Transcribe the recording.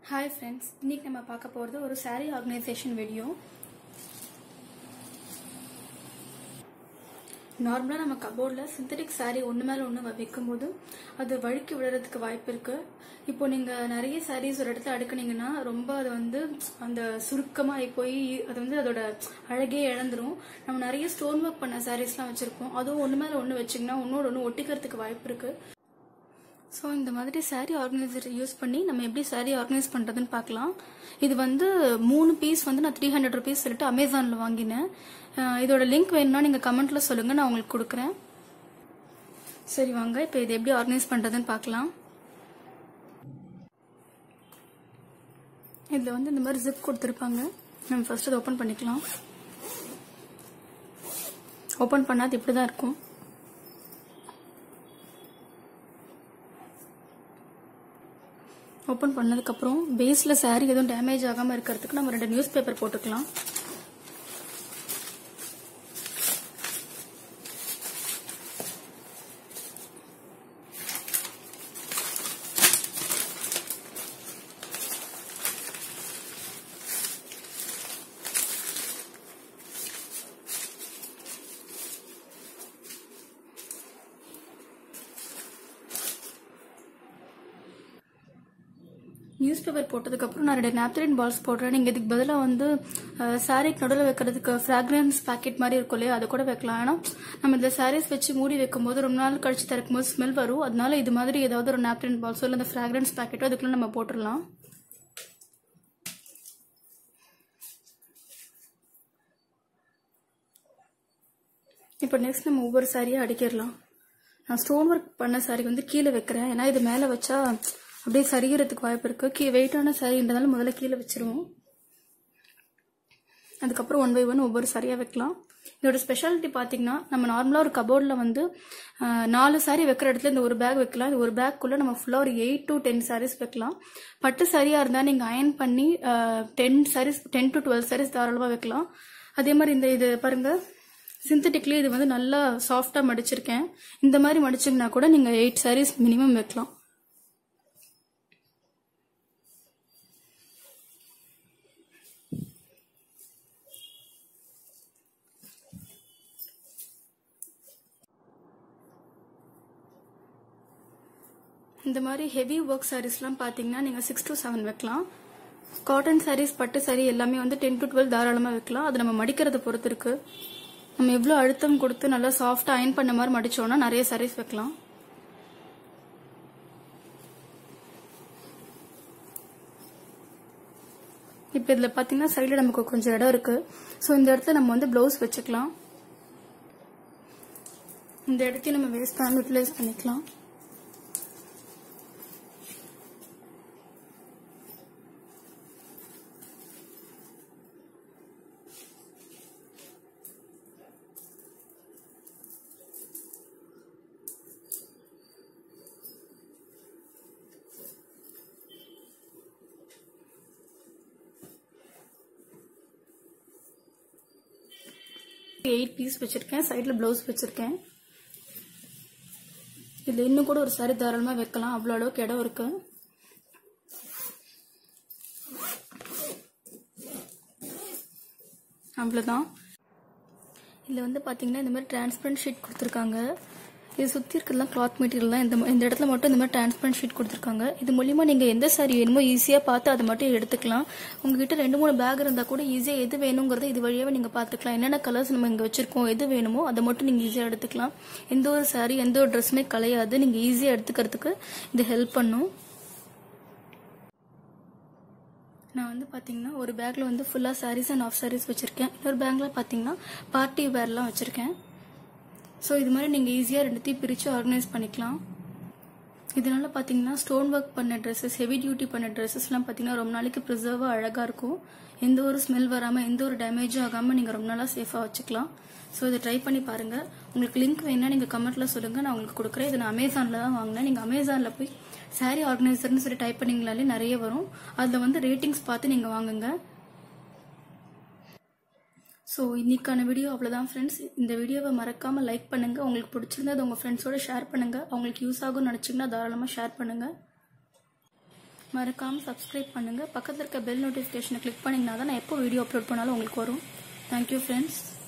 hi friends இன்னைக்கு நம்ம பார்க்க போகிறது ஒரு saree ஆர்கனைசேஷன் வீடியோ நார்மலாக நம்ம கபோர்டில் சிந்தட்டிக் saree ஒன்று மேலே ஒன்று வைக்கும்போது அது வழுக்கி விழுறதுக்கு வாய்ப்பு இருக்கு இப்போ நீங்கள் நிறைய sarees ஒரு இடத்துல அடுக்குனீங்கன்னா ரொம்ப அது வந்து அந்த சுருக்கமாக போய் அது வந்து அதோட அழகே இழந்துரும் நம்ம நிறைய ஸ்டோன் ஒர்க் பண்ண சாரீஸ்லாம் வச்சுருப்போம் அதுவும் ஒன்று மேலே ஒன்று வச்சிங்கன்னா ஒன்னோட ஒன்று ஒட்டிக்கிறதுக்கு வாய்ப்பு இருக்குது ஸோ இந்த மாதிரி saree ஆர்கனைசர் யூஸ் பண்ணி நம்ம எப்படி saree ஆர்கனைஸ் பண்ணுறதுன்னு பார்க்கலாம் இது வந்து மூணு பீஸ் வந்து நான் த்ரீ ஹண்ட்ரட் ருபீஸ் சொல்லிட்டு அமேசானில் வாங்கினேன் அஹ் இதோட லிங்க் வேணும்னா நீங்கள் கமெண்ட்டில் சொல்லுங்கள் நான் உங்களுக்கு கொடுக்குறேன் சரி வாங்க இப்போ இது எப்படி ஆர்கனைஸ் பண்ணுறதுன்னு பார்க்கலாம் இதில் வந்து இந்த மாதிரி ஜிப் கொடுத்துருப்பாங்க நம்ம ஃபர்ஸ்ட் அதை ஓப்பன் பண்ணிக்கலாம் ஓப்பன் பண்ணால் அது இப்படி தான் இருக்கும் ஓப்பன் பண்ணதுக்கப்புறம் பேஸில் saree எதுவும் டேமேஜ் ஆகாமல் இருக்கிறதுக்கு நம்ம ரெண்டு நியூஸ் பேப்பர் போட்டுக்கலாம் நியூஸ் பேப்பர் போட்டதுக்கப்புறம் நான் ரெண்டு நாப்தலின் பால்ஸ் போடுறேன் நீங்கள் இதுக்கு பதிலாக வந்து சாரீக்கு நடுவில் வைக்கிறதுக்கு ஃப்ராக்ரன்ஸ் பேக்கெட் மாதிரி இருக்கும் இல்லையா அதை கூட வைக்கலாம் ஏன்னா நம்ம இந்த சாரீஸ் வச்சு மூடி வைக்கும்போது ரொம்ப நாள் கழிச்சு திறக்கும் போது ஸ்மெல் வரும் அதனால இது மாதிரி ஏதாவது ஒரு நாப்தலின் பால்ஸோ இல்லை இந்த ஃப்ராக்ரன்ஸ் பேக்கெட்டோ அதுக்குள்ள நம்ம போட்டுடலாம் இப்போ நெக்ஸ்ட் நம்ம ஒவ்வொரு சாரியாக அடிக்கிடலாம் நான் ஸ்டோன் ஒர்க் பண்ண சாரி வந்து கீழே வைக்கிறேன் ஏன்னா இது மேலே வச்சா அப்படியே சரிகிறதுக்கு வாய்ப்பு இருக்கு கீ வெயிட்டான சாரின்றதால முதல்ல கீழே வச்சிருவோம் அதுக்கப்புறம் ஒன் பை ஒன் ஒவ்வொரு சாரியாக வைக்கலாம் இதோட ஸ்பெஷாலிட்டி பார்த்தீங்கன்னா நம்ம நார்மலாக ஒரு கபோர்டில் வந்து ஆஹ், நாலு சாரி வைக்கிற இடத்துல இந்த ஒரு பேக் வைக்கலாம் இந்த ஒரு பேக்குள்ளே நம்ம ஃபுல்லாக ஒரு எயிட் டு டென் சாரீஸ் வைக்கலாம் பட்டு சாரியாக இருந்தால் நீங்கள் அயன் பண்ணி ten saris ten to twelve saris தாராளமாக வைக்கலாம் அதே மாதிரி இந்த இது பாருங்க சிந்தட்டிக்லி இது வந்து நல்லா சாஃப்டாக மடிச்சிருக்கேன் இந்த மாதிரி மடிச்சிங்கன்னா கூட நீங்கள் எயிட் சாரீஸ் மினிமம் வைக்கலாம் இந்த மாதிரி ஹெவி ஒர்க் சாரீஸ்லாம் பார்த்தீங்கன்னா நீங்கள் சிக்ஸ் to செவன் வைக்கலாம் காட்டன் சாரீஸ் பட்டு சாரி எல்லாமே வந்து டென் to டுவெல் தாராளமாக வைக்கலாம் அது நம்ம மடிக்கிறத பொறுத்து இருக்கு நம்ம எவ்வளோ அழுத்தம் கொடுத்து நல்லா சாஃப்டாக அயன் பண்ண மாதிரி மடிச்சோம்னா நிறைய சாரீஸ் வைக்கலாம் இப்போ இதில் பார்த்தீங்கன்னா சைடில் நமக்கு கொஞ்சம் இடம் இருக்கு ஸோ இந்த இடத்துல நம்ம வந்து ப்ளவுஸ் வச்சுக்கலாம் இந்த இடத்தையும் நம்ம வேஸ்ட் பண்ணாமல் யூட்டிலைஸ் பண்ணிக்கலாம் எயிட் பீஸ் வச்சிருக்கேன் சைடில் ப்ளவுஸ் வச்சிருக்கேன் இதில் இன்னும் கூட ஒரு சாரி தாராளமாக வைக்கலாம் அவ்வளோ அளவுக்கு இடம் இருக்கு அவ்வளோதான் இதில் வந்து பார்த்தீங்கன்னா இந்த மாதிரி டிரான்ஸ்பரண்ட் ஷீட் கொடுத்துருக்காங்க இது சுற்றி இருக்கிறதுலாம் கிளாத் மெட்டீரியல்லாம் இந்த இந்த இடத்துல மட்டும் இந்த மாதிரி டிரான்ஸ்பரண்ட் ஷீட் கொடுத்துருக்காங்க இது மூலியமாக நீங்கள் எந்த சாரி வேணுமோ ஈஸியாக பார்த்து அதை மட்டும் எடுத்துக்கலாம் உங்ககிட்ட ரெண்டு மூணு பேக் இருந்தால் கூட ஈஸியாக எது வேணுங்கிறத இது வழியாகவே நீங்கள் பார்த்துக்கலாம் என்னென்ன கலர்ஸ் நம்ம இங்கே வச்சிருக்கோம் எது வேணுமோ அதை மட்டும் நீங்கள் ஈஸியாக எடுத்துக்கலாம் எந்த ஒரு சாரி எந்த ஒரு ட்ரெஸ்ஸுமே கலையாது நீங்கள் ஈஸியாக எடுத்துக்கிறதுக்கு இது ஹெல்ப் பண்ணும் நான் வந்து பார்த்தீங்கன்னா ஒரு பேக்கில் வந்து ஃபுல்லாக சாரீஸ் அண்ட் ஆஃப் சாரீஸ் வச்சுருக்கேன் இன்னொரு பேக்கில் பார்த்தீங்கன்னா பார்ட்டி வேர்லாம் வச்சுருக்கேன் ஸோ இது மாதிரி நீங்கள் ஈஸியாக ரெண்டுத்தையும் பிரித்து ஆர்கனைஸ் பண்ணிக்கலாம் இதனால பார்த்தீங்கன்னா ஸ்டோன் ஒர்க் பண்ண ட்ரெஸ்ஸஸ் ஹெவி டியூட்டி பண்ண ட்ரெஸ்ஸஸ்லாம் பார்த்தீங்கன்னா ரொம்ப நாளைக்கு ப்ரிசர்வாக அழகாக இருக்கும் எந்த ஒரு ஸ்மெல் வராமல் எந்த ஒரு டேமேஜும் ஆகாமல் நீங்கள் ரொம்ப நாளாக சேஃபாக வச்சுக்கலாம் ஸோ இதை ட்ரை பண்ணி பாருங்கள் உங்களுக்கு லிங்க் வேணா நீங்கள் கமெண்ட்டில் சொல்லுங்கள் நான் உங்களுக்கு கொடுக்குறேன் இது நான் அமேசானில் தான் வாங்கினேன் நீங்கள் அமேசானில் போய் சாரீ ஆர்கனைசர்னு சொல்லி டைப் பண்ணிங்களாலே நிறைய வரும் அதில் வந்து ரேட்டிங்ஸ் பார்த்து நீங்கள் வாங்குங்க ஸோ இன்னைக்கான வீடியோ அவ்வளோதான் ஃப்ரெண்ட்ஸ் இந்த வீடியோவை மறக்காமல் லைக் பண்ணுங்கள் உங்களுக்கு பிடிச்சிருந்தா அது உங்கள் ஃப்ரெண்ட்ஸோட ஷேர் பண்ணுங்கள் அவங்களுக்கு யூஸ் ஆகும்னு நினச்சிங்கன்னா தாராளமாக ஷேர் பண்ணுங்கள் மறக்காமல் சப்ஸ்கிரைப் பண்ணுங்கள் பக்கத்தில் இருக்க பெல் நோட்டிஃபிகேஷனை கிளிக் பண்ணிங்கன்னா தான் நான் எப்போ வீடியோ அப்லோட் பண்ணாலும் உங்களுக்கு வரும் தேங்க்யூ ஃப்ரெண்ட்ஸ்